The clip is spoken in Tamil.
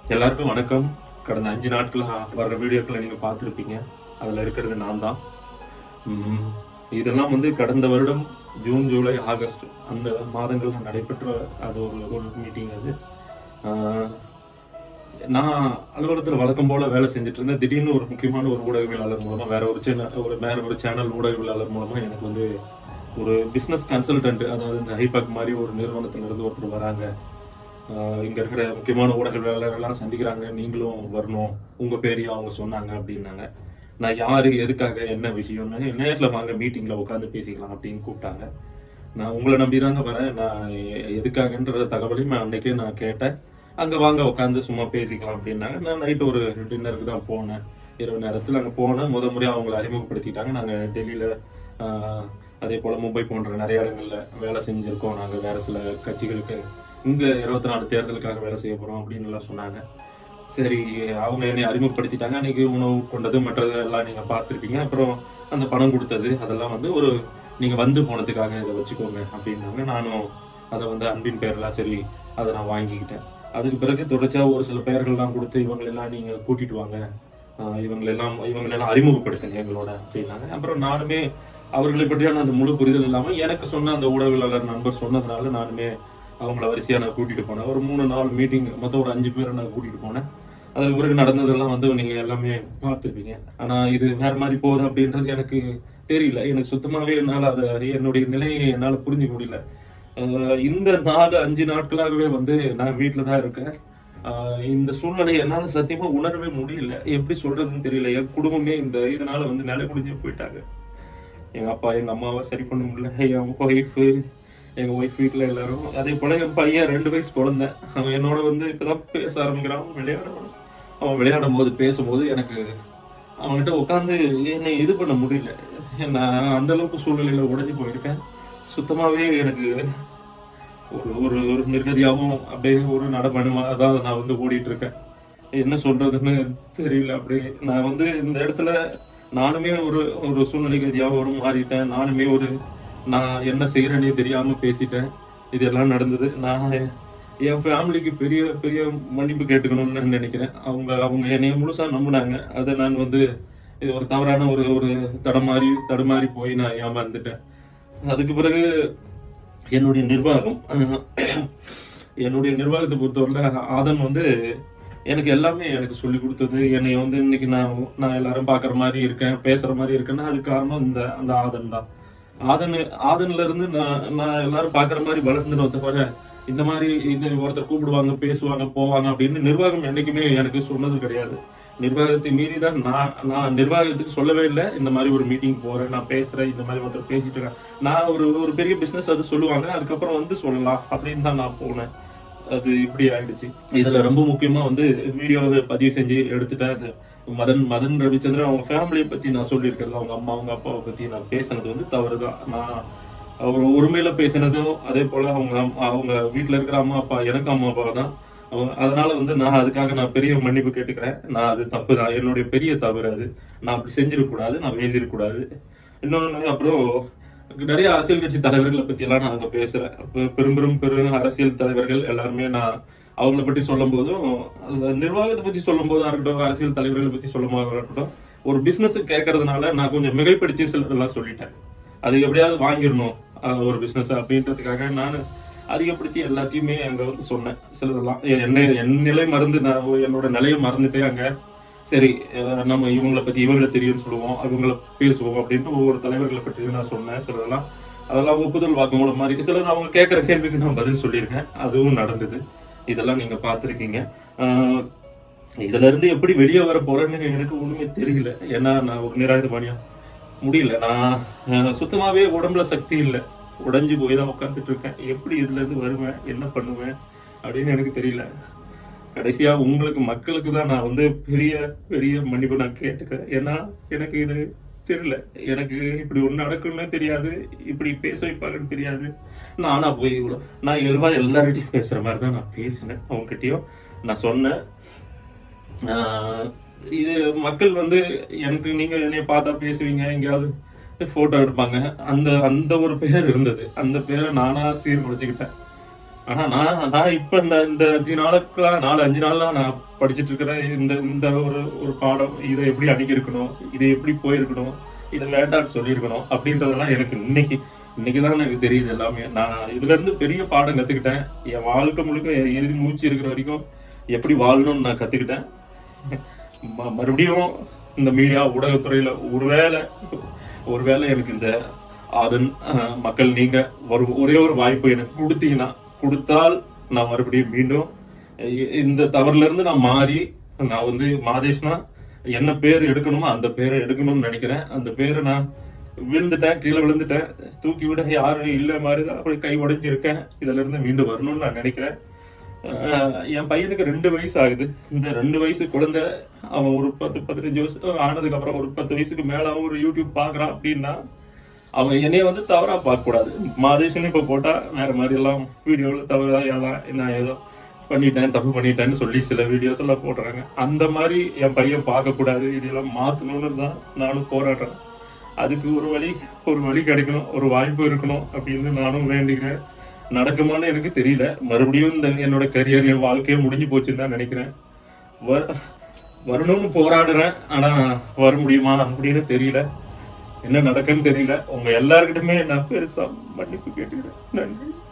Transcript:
எல்லாருக்கும் வணக்கம் கடந்த அஞ்சு நாட்களா வர்ற வீடியோக்களை நீங்க பார்த்துருப்பீங்க அதுல இருக்கிறது நான் தான் உம், இதெல்லாம் வந்து கடந்த வருடம் ஜூன் ஜூலை ஆகஸ்ட் அந்த மாதங்கள்ல நடைபெற்ற அது ஒரு ஒரு மீட்டிங் அது ஆஹ், நான் அலுவலகத்தில் வழக்கம் போல வேலை செஞ்சுட்டு இருந்தேன் திடீர்னு ஒரு முக்கியமான ஒரு ஊடகவியலாளர் மூலமா வேற ஒரு சேனல் ஒரு வேற ஒரு சேனல் ஊடகவியலாளர் மூலமா எனக்கு வந்து ஒரு பிசினஸ் கன்சல்டன்ட் அதாவது இந்த ஹைபாக் மாதிரி ஒரு நிறுவனத்துல இருந்து ஒருத்தர் வராங்க ஆஹ் இங்க இருக்கிற முக்கியமான ஊடகவியலாளர்கள்லாம் சந்திக்கிறாங்க நீங்களும் வரணும் உங்க பேரையும் அவங்க சொன்னாங்க அப்படின்னாங்க நான் யாரு எதுக்காக என்ன விஷயம்னு நேர்ல வாங்க மீட்டிங்ல உட்காந்து பேசிக்கலாம் அப்படின்னு கூப்பிட்டாங்க நான் உங்களை நம்பி தாங்க வரேன் நான் எ- எதுக்காகன்ற தகவலையும் நான் அன்னைக்கே நான் கேட்டேன் அங்க வாங்க உட்காந்து சும்மா பேசிக்கலாம் அப்படின்னாங்க நான் நைட்டு ஒரு டின்னருக்கு தான் போனேன் இரவு நேரத்தில் அங்கே போனேன் முத முறையாக அவங்களை அறிமுகப்படுத்திட்டாங்க நாங்கள் டெல்லியில் அதே போல் மும்பை போன்ற நிறைய இடங்கள்ல வேலை செஞ்சுருக்கோம் நாங்கள் வேற சில கட்சிகளுக்கு இங்கே இருபத்தி நாலு தேர்தலுக்காக வேலை செய்ய போகிறோம் அப்படின்னு எல்லாம் சொன்னாங்க சரி அவங்க என்னை அறிமுகப்படுத்திட்டாங்க அன்னைக்கு உணவு கொண்டது மற்றது எல்லாம் நீங்கள் பார்த்துருப்பீங்க அப்புறம் அந்த பணம் கொடுத்தது அதெல்லாம் வந்து ஒரு நீங்கள் வந்து போனதுக்காக இதை வச்சுக்கோங்க அப்படின்னாங்க நானும் அதை வந்து அன்பின் பேர்ல சரி அதை நான் வாங்கிக்கிட்டேன் அதுக்கு பிறகு தொடர்ச்சியாக ஒரு சில பெயர்கள்லாம் கொடுத்து இவங்களெல்லாம் நீங்கள் கூட்டிட்டு வாங்க ஆஹ் இவங்களெல்லாம் இவங்களெல்லாம் அறிமுகப்படுத்துங்க எங்களோட அப்படின்னாங்க அப்புறம் நானுமே அவர்களை பற்றியான அந்த முழு புரிதல் இல்லாமல் எனக்கு சொன்ன அந்த ஊடகவியலாளர் நண்பர் சொன்னதுனால நானுமே அவங்கள வரிசையாக நான் கூட்டிட்டு போனேன் ஒரு மூணு நாள் மீட்டிங் மொத்தம் ஒரு அஞ்சு பேரை நான் கூட்டிட்டு போனேன் அதுக்கு பிறகு நடந்ததெல்லாம் வந்து நீங்க எல்லாமே பார்த்துருப்பீங்க ஆனா இது வேற மாதிரி போகுது அப்படின்றது எனக்கு தெரியல எனக்கு சுத்தமாவே என்னால அதை என்னுடைய நிலையை என்னால புரிஞ்சுக்க முடியல ஆஹ் இந்த நாலு அஞ்சு நாட்களாகவே வந்து நான் வீட்டில தான் இருக்கேன் ஆஹ் இந்த சூழ்நிலையை என்னால சத்தியமா உணரவே முடியல எப்படி சொல்றதுன்னு தெரியல என் குடும்பமே இந்த இதனால வந்து நிலை குடிஞ்சே போயிட்டாங்க எங்க அப்பா எங்க அம்மாவை சரி பண்ண முடியல என் ஒய்ஃபு எங்க ஒய்ஃப் வீட்ல எல்லாரும் அதே போல என் பையன் ரெண்டு வயசு குழந்தை அவன் என்னோட வந்து இப்பதான் பேச ஆரம்பிக்கிறான் விளையாடுறான் அவன் விளையாடும் போது பேசும்போது எனக்கு அவன்கிட்ட உட்காந்து என்னை இது பண்ண முடியல நான் அந்த அளவுக்கு சூழ்நிலையில உடைஞ்சு போயிருக்கேன் சுத்தமாவே எனக்கு ஒரு ஒரு ஒரு நிர்கதியாகவும் அப்படியே ஒரு நடமனுமா அதான் நான் வந்து ஓடிட்டு இருக்கேன் என்ன சொல்றதுன்னு தெரியல அப்படியே நான் வந்து இந்த இடத்துல நானுமே ஒரு ஒரு சூழ்நிலை கதியாக ஒரு மாறிட்டேன் நானுமே ஒரு நான் என்ன செய்யறேனே தெரியாம பேசிட்டேன் இதெல்லாம் நடந்தது நான் என் ஃபேமிலிக்கு பெரிய பெரிய மன்னிப்பு கேட்டுக்கணும்னு நான் நினைக்கிறேன் அவங்க அவங்க என்னைய முழுசா நம்பினாங்க அதை நான் வந்து இது ஒரு தவறான ஒரு ஒரு தடமாறி தடுமாறி போய் நான் ஏமாந்துட்டேன் அதுக்கு பிறகு என்னுடைய நிர்வாகம் என்னுடைய நிர்வாகத்தை பொறுத்தவரையில ஆதன் வந்து எனக்கு எல்லாமே எனக்கு சொல்லி கொடுத்தது என்னை வந்து இன்னைக்கு நான் நான் எல்லாரும் பார்க்குற மாதிரி இருக்கேன் பேசுற மாதிரி இருக்கேன்னா அதுக்கு காரணம் இந்த அந்த ஆதன் தான் ஆதன் ஆதன்ல இருந்து நான் நான் எல்லாரும் பார்க்குற மாதிரி வளர்ந்துடும் தவிர இந்த மாதிரி இந்த ஒருத்தர் கூப்பிடுவாங்க பேசுவாங்க போவாங்க அப்படின்னு நிர்வாகம் என்னைக்குமே எனக்கு சொன்னது கிடையாது நிர்வாகத்தை மீறி தான் நான் நான் நிர்வாகத்துக்கு சொல்லவே இல்லை இந்த மாதிரி ஒரு மீட்டிங் போறேன் நான் பேசுறேன் இந்த மாதிரி ஒருத்தர் பேசிட்டு இருக்கேன் நான் ஒரு ஒரு பெரிய பிசினஸ் அது சொல்லுவாங்க அதுக்கப்புறம் வந்து சொல்லலாம் அப்படின்னு தான் நான் போனேன் அது இப்படி ஆயிடுச்சு இதுல ரொம்ப முக்கியமா வந்து வீடியோவை பதிவு செஞ்சு எடுத்துட்டேன் அது மதன் மதன் ரவிச்சந்திரன் அவங்க ஃபேமிலியை பத்தி நான் சொல்லியிருக்கிறது அவங்க அம்மா அவங்க அப்பாவை பத்தி நான் பேசினது வந்து தவறுதான் நான் அவர் உரிமையில பேசினதும் அதே போல அவங்க அம்மா- அவங்க வீட்டுல இருக்கிற அம்மா அப்பா எனக்கு அம்மா அப்பா தான் அவங்க அதனால வந்து நான் அதுக்காக நான் பெரிய மன்னிப்பு கேட்டுக்கிறேன் நான் அது தப்பு தான் என்னுடைய பெரிய தவறு அது நான் அப்படி செஞ்சிடக் கூடாது நான் பேசிடக் கூடாது இன்னொன்னு அப்புறம் நிறைய அரசியல் கட்சி தலைவர்களை பத்தி எல்லாம் நான் அங்க பேசுறேன் அப்ப பெரும் பெரும் பெரும் அரசியல் தலைவர்கள் எல்லாருமே நான் அவங்கள பற்றி சொல்லும் போதும் அந்த நிர்வாகத்தை பத்தி சொல்லும் போதா இருக்கட்டும் அரசியல் தலைவர்களை பத்தி சொல்லும் போதா இருக்கட்டும் ஒரு பிசினஸ் கேட்கறதுனால நான் கொஞ்சம் மிகைப்படுத்தி சிலதெல்லாம் சொல்லிட்டேன் அது எப்படியாவது வாங்கிடணும் அஹ், ஒரு பிசினஸ் அப்படின்றதுக்காக நான் அதிகப்படுத்தி எல்லாத்தையுமே அங்க வந்து சொன்னேன் சிலதெல்லாம் எ- என்ன என் நிலை மறந்து நான் என்னோட நிலையை மறந்துட்டே அங்க சரி அஹ், நம்ம இவங்கள பத்தி இவங்களை தெரியும்னு சொல்லுவோம் அவங்கள பேசுவோம் அப்படின்ட்டு ஒவ்வொரு தலைவர்களை பற்றி நான் சொன்னேன் சிலதெல்லாம் அதெல்லாம் ஒப்புதல் வாக்குமூலம் மாதிரி சிலது அவங்க கேட்குற கேள்விக்கு நான் பதில் சொல்லியிருக்கேன் அதுவும் நடந்தது இதெல்லாம் நீங்க பார்த்துருக்கீங்க ஆஹ், இதுல இருந்து எப்படி வெளியே வர போறேன்னு எனக்கு ஒண்ணுமே தெரியல ஏன்னா நான் ஒரு நிராயுதபாணியா முடியல நான் அஹ், சுத்தமாவே உடம்புல சக்தி இல்லை உடைஞ்சு போய் தான் உட்காந்துட்டு இருக்கேன் எப்படி இதுல இருந்து வருவேன் என்ன பண்ணுவேன் அப்படின்னு எனக்கு தெரியல கடைசியா உங்களுக்கு மக்களுக்கு தான் நான் வந்து பெரிய பெரிய மன்னிப்பு நான் கேட்டுக்கிறேன் ஏன்னா எனக்கு இது தெரியல எனக்கு இப்படி ஒண்ணு நடக்கும்னு தெரியாது இப்படி பேச வைப்பாங்கன்னு தெரியாது நானா போய் இவ்வளோ நான் இயல்பா எல்லார்கிட்டையும் பேசுற மாதிரி தான் நான் பேசினேன் அவங்ககிட்டயும் நான் சொன்னேன் ஆஹ் இது மக்கள் வந்து எனக்கு நீங்க என்னைய பார்த்தா பேசுவீங்க எங்கேயாவது போட்டோ எடுப்பாங்க அந்த அந்த ஒரு பேர் இருந்தது அந்த பேரை நானா சீர்குலைச்சுக்கிட்டேன் ஆனா நான் நான் இப்ப இந்த இந்த அஞ்சு நாளுக்குலா நாலு அஞ்சு நாள்ல நான் படிச்சிட்டு இருக்கிறேன் இந்த இந்த ஒரு ஒரு பாடம் இதை எப்படி அணுகிருக்கணும் இதை எப்படி போயிருக்கணும் இதை வேண்டான்னு சொல்லியிருக்கணும் அப்படின்றதெல்லாம் எனக்கு இன்னைக்கு இன்னைக்கு தான் எனக்கு தெரியுது எல்லாமே நான் இதுல இருந்து பெரிய பாடம் கத்துக்கிட்டேன் என் வாழ்க்கை முழுக்க என் இறுதி மூச்சு இருக்கிற வரைக்கும் எப்படி வாழணும்னு நான் கத்துக்கிட்டேன் ம- மறுபடியும் இந்த மீடியா ஊடகத்துறையில ஒருவேளை ஒருவேளை எனக்கு இந்த அதன் அஹ், மக்கள் நீங்க ஒரு ஒரே ஒரு வாய்ப்பு எனக்கு கொடுத்தீங்கன்னா கொடுத்தால் நான் மறுபடியும் மீண்டும் இ- இந்த தவறுல இருந்து நான் மாறி நான் வந்து மாதேஷ்னா என்ன பேர் எடுக்கணுமோ அந்த பேரை எடுக்கணும்னு நினைக்கிறேன் அந்த பேரை நான் விழுந்துட்டேன் கீழே விழுந்துட்டேன் தூக்கி விட யாரும் இல்லை மாதிரி தான் அப்படி கை உடைஞ்சு இருக்கேன் இதுல இருந்து மீண்டும் வரணும்னு நான் நினைக்கிறேன் அஹ் என் பையனுக்கு ரெண்டு வயசு ஆகுது இந்த ரெண்டு வயசு குழந்தை அவன் ஒரு பத்து பதினஞ்சு வருஷம் ஆனதுக்கு அப்புறம் ஒரு பத்து வயசுக்கு மேல அவன் ஒரு யூடியூப் பாக்குறான் அப்படின்னா அவன் என்னைய வந்து தவறா பார்க்க கூடாது மாதேஷன் இப்ப போட்டா வேற மாதிரி எல்லாம் வீடியோல தவறா எல்லாம் நான் ஏதோ பண்ணிட்டேன் தப்பு பண்ணிட்டேன்னு சொல்லி சில வீடியோஸ் எல்லாம் போடுறாங்க அந்த மாதிரி என் பையன் பார்க்க கூடாது இதெல்லாம் மாத்தணும்னு தான் நானும் போராடுறேன் அதுக்கு ஒரு வழி ஒரு வழி கிடைக்கணும் ஒரு வாய்ப்பு இருக்கணும் அப்படின்னு நானும் வேண்டிக்கிறேன் நடக்குமான்னு எனக்கு தெரியல மறுபடியும் இந்த என்னோட கரியர் என் வாழ்க்கையே முடிஞ்சு போச்சுன்னு தான் நினைக்கிறேன் வ- வரணும்னு போராடுறேன் ஆனா வர முடியுமா அப்படின்னு தெரியல என்ன நடக்குன்னு தெரியல உங்க எல்லாருக்கிட்டுமே நான் பெருசா மன்னிப்பு கேட்டுக்கிறேன் நன்றி